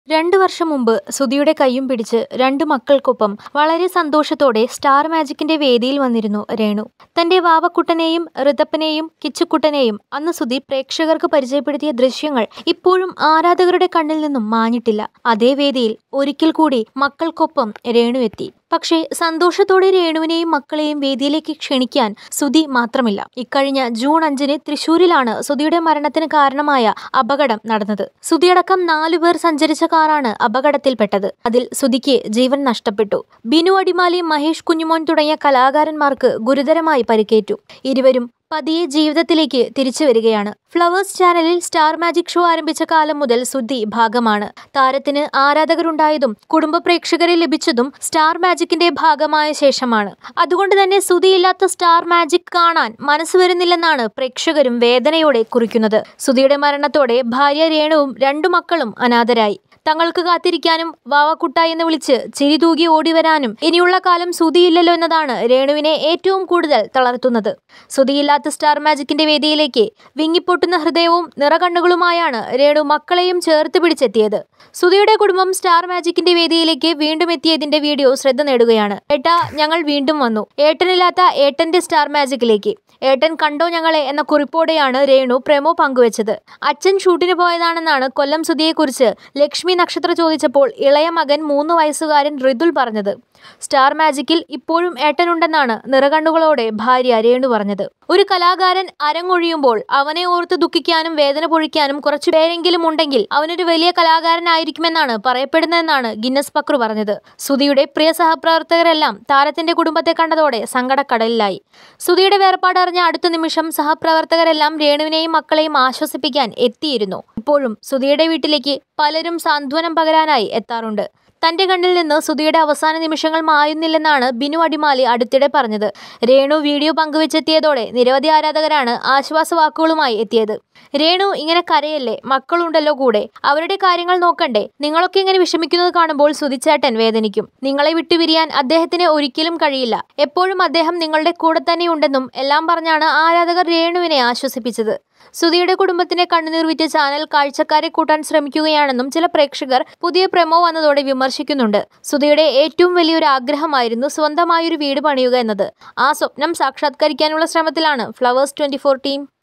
രണ്ടു വർഷം മുമ്പ് സുധിയുടെ കൈയും പിടിച്ച് രണ്ടു മക്കൾക്കൊപ്പം വളരെ സന്തോഷത്തോടെ സ്റ്റാർ മാജിക്കിന്റെ വേദിയിൽ വന്നിരുന്നു രേണു തന്റെ വാവക്കുട്ടനെയും ഋതപ്പനെയും കിച്ചുക്കുട്ടനെയും അന്ന് സുധി പ്രേക്ഷകർക്ക് പരിചയപ്പെടുത്തിയ ദൃശ്യങ്ങൾ ഇപ്പോഴും ആരാധകരുടെ കണ്ണിൽ നിന്നും മാഞ്ഞിട്ടില്ല അതേ വേദിയിൽ ഒരിക്കൽ കൂടി മക്കൾക്കൊപ്പം രേണു എത്തി പക്ഷേ സന്തോഷത്തോടെ രേണുവിനെയും മക്കളെയും വേദിയിലേക്ക് ക്ഷണിക്കാൻ സുധി മാത്രമില്ല ഇക്കഴിഞ്ഞ ജൂൺ അഞ്ചിന് തൃശൂരിലാണ് സുധിയുടെ മരണത്തിന് കാരണമായ അപകടം നടന്നത് സുധിയടക്കം നാലുപേർ സഞ്ചരിച്ച കാറാണ് അപകടത്തിൽപ്പെട്ടത് അതിൽ സുധിക്ക് ജീവൻ നഷ്ടപ്പെട്ടു ബിനു അടിമാലി മഹേഷ് കുഞ്ഞുമോൻ തുടങ്ങിയ കലാകാരന്മാർക്ക് ഗുരുതരമായി പരിക്കേറ്റു ഇരുവരും പതിയെ ജീവിതത്തിലേക്ക് തിരിച്ചു വരികയാണ് ഫ്ലവേഴ്സ് ചാനലിൽ സ്റ്റാർ മാജിക് ഷോ ആരംഭിച്ച കാലം മുതൽ സുധി ഭാഗമാണ് താരത്തിന് ആരാധകരുണ്ടായതും കുടുംബ പ്രേക്ഷകരെ ലഭിച്ചതും സ്റ്റാർ മാജിക്കിന്റെ ഭാഗമായ ശേഷമാണ് അതുകൊണ്ട് തന്നെ സുധിയില്ലാത്ത സ്റ്റാർ മാജിക് കാണാൻ മനസ്സ് വരുന്നില്ലെന്നാണ് പ്രേക്ഷകരും വേദനയോടെ കുറിക്കുന്നത് സുധിയുടെ മരണത്തോടെ ഭാര്യ രേണുവും രണ്ടു മക്കളും അനാഥരായി തങ്ങൾക്ക് കാത്തിരിക്കാനും വാവക്കുട്ട എന്ന് വിളിച്ച് ചിരി തൂകി ഓടിവരാനും ഇനിയുള്ള കാലം സുധിയില്ലല്ലോ എന്നതാണ് രേണുവിനെ ഏറ്റവും കൂടുതൽ തളർത്തുന്നത് സുധിയില്ലാത്ത സ്റ്റാർ മാജിക്കിന്റെ വേദിയിലേക്ക് വിങ്ങിപ്പൊട്ടുന്ന ഹൃദയവും നിറകണ്ണുകളുമായാണ് രേണു മക്കളെയും ചേർത്ത് പിടിച്ചെത്തിയത് സുധിയുടെ കുടുംബം സ്റ്റാർ മാജിക്കിന്റെ വേദിയിലേക്ക് വീണ്ടും എത്തിയതിന്റെ വീഡിയോ ശ്രദ്ധ നേടുകയാണ് ഏട്ടാ ഞങ്ങൾ വീണ്ടും വന്നു ഏട്ടനില്ലാത്ത ഏട്ടന്റെ സ്റ്റാർ മാജിക്കിലേക്ക് ഏട്ടൻ കണ്ടോ ഞങ്ങളെ എന്ന കുറിപ്പോടെയാണ് രേണു പ്രമോ പങ്കുവച്ചത് അച്ഛൻ ഷൂട്ടിന് പോയതാണെന്നാണ് കൊല്ലം സുധിയെക്കുറിച്ച് ലക്ഷ്മി നക്ഷത്ര ചോദിച്ചപ്പോൾ ഇളയ മകൻ മൂന്ന് വയസ്സുകാരൻ ഋതുൽ പറഞ്ഞത് സ്റ്റാർ മാജിക്കിൽ ഇപ്പോഴും ഏട്ടനുണ്ടെന്നാണ് നിറകണ്ണുകളോടെ ഭാര്യ രേണു പറഞ്ഞത് ഒരു കലാകാരൻ അരങ്ങൊഴിയുമ്പോൾ അവനെ ഓർത്ത് ദുഃഖിക്കാനും വേദന പൊഴിക്കാനും കുറച്ചു പേരെങ്കിലും ഉണ്ടെങ്കിൽ അവനൊരു വലിയ കലാകാരനായിരിക്കുമെന്നാണ് പറയപ്പെടുന്നതെന്നാണ് ഗിന്നസ് പക്രു പറഞ്ഞത് സുധിയുടെ പ്രിയ സഹപ്രവർത്തകരെല്ലാം താരത്തിന്റെ കുടുംബത്തെ കണ്ടതോടെ സങ്കടക്കടലിലായി സുധിയുടെ വേർപാട് അറിഞ്ഞ അടുത്ത നിമിഷം സഹപ്രവർത്തകരെല്ലാം രേണുവിനെയും മക്കളെയും ആശ്വസിപ്പിക്കാൻ എത്തിയിരുന്നു ഇപ്പോഴും സുധിയുടെ വീട്ടിലേക്ക് പലരും സാന്ത്വനം പകരാനായി എത്താറുണ്ട് തന്റെ കണ്ണിൽ നിന്ന് സുധിയുടെ അവസാന നിമിഷങ്ങൾ മായുന്നില്ലെന്നാണ് ബിനു അടിമാലി അടുത്തിടെ പറഞ്ഞത് രേണു വീഡിയോ പങ്കുവെച്ചെത്തിയതോടെ നിരവധി ആരാധകരാണ് ആശ്വാസ വാക്കുകളുമായി എത്തിയത് രേണു ഇങ്ങനെ കരയല്ലേ മക്കളുണ്ടല്ലോ കൂടെ അവരുടെ കാര്യങ്ങൾ നോക്കണ്ടേ നിങ്ങളൊക്കെ ഇങ്ങനെ വിഷമിക്കുന്നത് കാണുമ്പോൾ സുധിച്ചേട്ടൻ വേദനിക്കും നിങ്ങളെ വിട്ടുപിരിയാൻ അദ്ദേഹത്തിന് ഒരിക്കലും കഴിയില്ല എപ്പോഴും അദ്ദേഹം നിങ്ങളുടെ കൂടെ തന്നെയുണ്ടെന്നും എല്ലാം പറഞ്ഞാണ് ആരാധകർ രേണുവിനെ ആശ്വസിപ്പിച്ചത് സുധിയുടെ കുടുംബത്തിന്റെ കണ്ണുനീർ വിറ്റ് ചാനൽ കാഴ്ചക്കാരെ കൂട്ടാൻ ശ്രമിക്കുകയാണെന്നും ചില പ്രേക്ഷകർ പുതിയ പ്രമോ വന്നതോടെ വിമർശിക്കുന്നുണ്ട് സുധിയുടെ ഏറ്റവും വലിയൊരു ആഗ്രഹമായിരുന്നു സ്വന്തമായൊരു വീട് പണിയുക എന്നത് ആ സ്വപ്നം സാക്ഷാത്കരിക്കാനുള്ള ശ്രമത്തിലാണ് ഫ്ലവേഴ്സ് ട്വന്റി ടീം